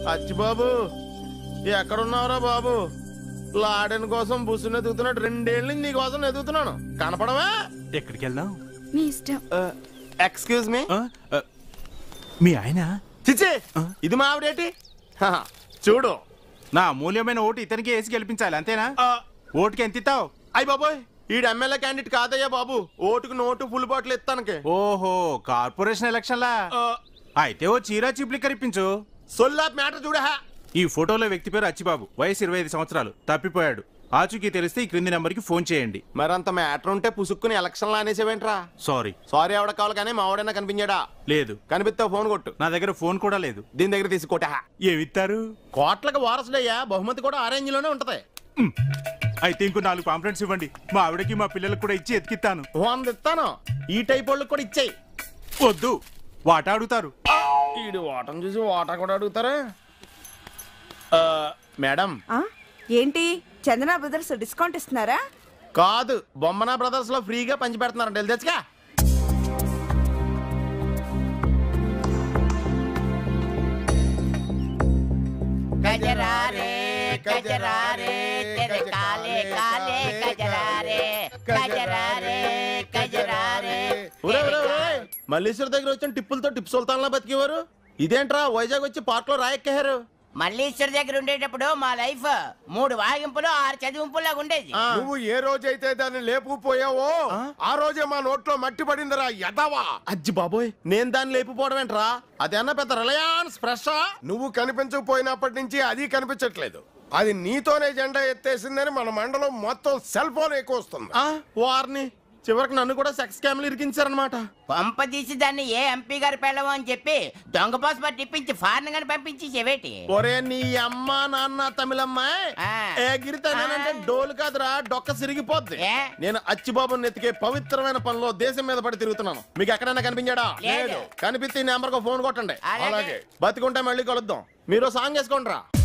అచ్చిబాబు ఎక్కడున్నావురా బాబు లాడెన్ కోసం బుస్సుని ఎదుగుతున్నట్టు రెండేళ్ళ నుంచి నీ కోసం ఎదుగుతున్నాను కనపడవా ఎక్కడికి వెళ్దాం మీ ఇష్టం ఎక్స్క్యూజ్ మీ ఆ, ఆ, మీ ఆయన చిచ్చి ఇది మా ఆవిడేటి హహ, చూడు నా అమూల్యమైన ఓటు ఇతనికి వేసి గెలిపించాలి అంతేనా ఓటుకి ఎంత ఇస్తావు అయ్యి బాబోయ్ ఈడు ఎమ్మెల్యే క్యాండిడేట్ కాదయ్యా బాబు ఓటుకు నోటు ఫుల్ బాటిల్ ఇస్తానికి ఓహో కార్పొరేషన్ ఎలక్షన్లా అయితే ఓ చీర చిప్లిక్కర్ ఇప్పించు సొల్లా మ్యాటర్ చూడ ఈ ఫోటోలో వ్యక్తి పేరు అచ్చిబాబు వయసు ఇరవై ఐదు సంవత్సరాలు తప్పిపోయాడు ఆచూకీ తెలిస్తే ఈ క్రింది నెంబర్కి ఫోన్ చేయండి మరంత మ్యాటర్ ఉంటే పుసుక్కుని ఎలక్షన్లు అనేసేవేంట్రా సారీ సారీ ఎవడ కావాలి కానీ మా ఆవిడైనా కనిపించాడా లేదు కనిపిస్తే ఫోన్ కొట్టు నా దగ్గర ఫోన్ కూడా లేదు దీని దగ్గర తీసుకోట ఏమిస్తారు కోట్లకు వారసుడయ్యా బహుమతి కూడా ఆరెంజ్ లోనే ఉంటది మ్. అయితే ఇంకో నాలుగు పాంప్లెంట్స్ ఇవ్వండి మా ఆవిడకి మా పిల్లలకు కూడా ఇచ్చి ఎతికిస్తాను వంద ఇస్తాను ఈ టైప్ వాళ్ళకి కూడా ఇచ్చేయి వద్దు వాట అడుగుతారు ఈడు వాటం చూసి వాటా కూడా అడుగుతారా ఆ, మేడం ఆ? ఏంటి చందన బ్రదర్స్ డిస్కౌంట్ ఇస్తున్నారా కాదు బొమ్మనా బ్రదర్స్ లో ఫ్రీగా పంచి పెడుతున్నారంట వెళ్ళి తెచ్చుగా गजरारे गजरारे तेरे काले काले गजरारे गजरारे गजरारे ఒరే, ఒరే, ఒరే, మల్లీశ్వర్ దగ్గర వచ్చిన టిప్పులతో టిప్స్ సుల్తాన్లా బతికేవారు ఇదేంట్రా వైజాగ్ వచ్చి పార్క్ లో రాయెక్కారు మల్లీశ్వర్ దగ్గర ఉండేటప్పుడు మా లైఫ్ మూడు వాగింపులు ఆరు చదివింపులాగా ఉండేది ఆ. నువ్వు ఏ రోజైతే దాన్ని లేపుకుపోయావో ఆ రోజే మా నోట్లో మట్టి పడిందిరా ఎదవా అజ్జి బాబోయ్ నేను దాన్ని లేపిపోవడం ఏంట్రా అదేనా పెద్ద రిలయన్స్ ఫ్రెష్ నువ్వు కనిపించకపోయినప్పటి నుంచి అది కనిపించట్లేదు అది నీతోనే జెండా ఎత్తేసిందని మన మండలం మొత్తం సెల్ ఫోన్ ఎక్కువ వస్తుంది వారిని చివరికి నన్ను కూడా సెక్స్ క్యామ్లు ఇరికించారనమాట పంప తీసి దాన్ని ఏ ఎంపీ గారు పెళ్ళము అని చెప్పి దొంగ పాస్పోర్ట్ ఇప్పించి ఫారెన్ గాని పంపించి చెవేటి ఒరే నీ అమ్మ నాన్న తమిళమ్మాయి ఆ. ఏ గిరితానంటే డోలు కాదురా డొక్క సిరిగిపోద్ది ఏ? నేను అచ్చిబాబుని ఎత్తికే పవిత్రమైన పనిలో దేశం మీద పడి తిరుగుతున్నాను మీకు ఎక్కడైనా కనిపించాడా లేదు. కనిపిస్తే ఈ నెంబర్కి ఫోన్ కొట్టండి అలాగే. బతికుంటే మళ్ళీ కలుద్దాం మీరు సాంగ్ వేసుకోండి రా